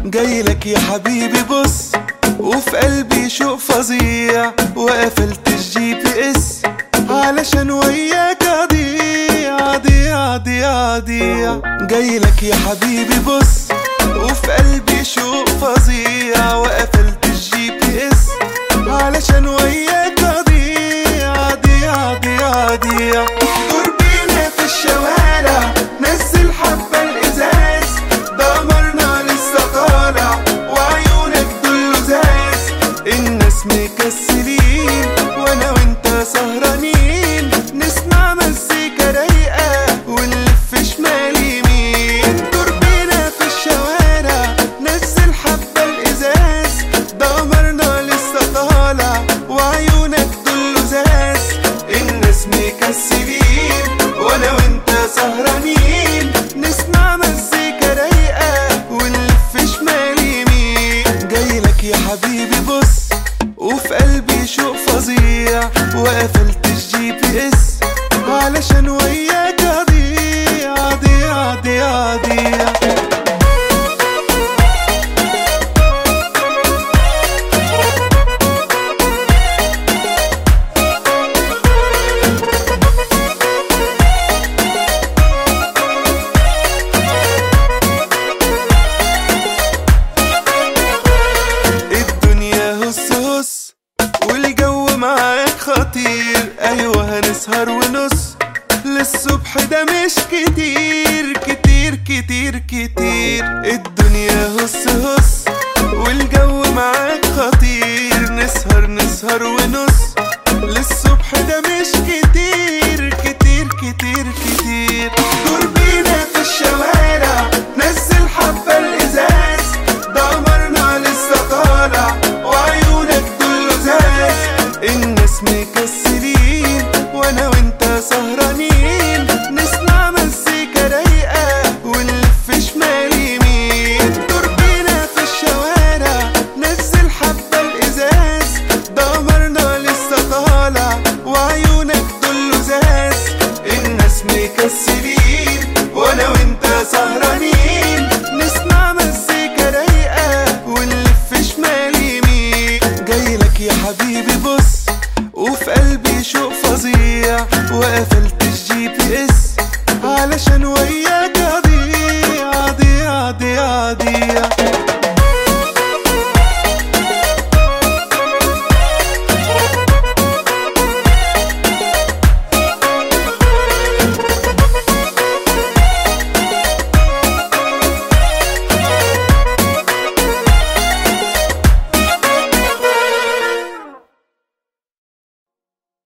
جايلك يا حبيبي بص وفي قلبي شوق فظيع وقفلت الجي بي اس علشان وياك اضيع اضيع اضيع اضيع جايلك يا حبيبي بص وفي قلبي شوق فظيع وقفلت الجي بي اس علشان وياك اضيع اضيع اضيع اضيع دور بينا في الشوارع نزل حبة الازاز دمرنا لسه طالع وعيونك دول لزاز الناس مكسلين وانا وانت سهرانين نسمع مزيكا رايقة ونلف شمال يمين دور بينا في الشوارع نزل حبة الازاز دمرنا لسه طالع وعيونك دول لزاز الناس مكسلين وانا وانت سهرانين نسمع مزيكا رايقة ونلف شمال يمين جايلك يا حبيبي بص وفي قلبي شوق فظيع وقفلت الجي بي اس علشان وياك اضيع اضيع اضيع اضيع الدنيا هس هس والجو معاك خطير ايوه هنسهر ونص للصبح ده مش كتير كتير كتير كتير الدنيا هس هس والجو معاك خطير نسهر نسهر ونص للصبح ده مش كتير كتير كتير كتير دور بينا في الشوارع نزل حبة الإزاز دمرنا لسه طالع وعيونك دول لزاز الناس مكسلين وانا وانت سهرانين نسمع مزيكا رايقة ونلف شمال يمين دور بينا في الشوارع نزل حبة الإزاز دمرنا لسه طالع وعيونك دول لزاز الناس مكسلين وانا وانت سهرانين نسمع مزيكا رايقة ونلف شمال يمين جايلك يا حبيبي بص وفي قلبي شوق فظيع وقفلت الجي بي اس علشان وياك اضيع اضيع اضيع اضيع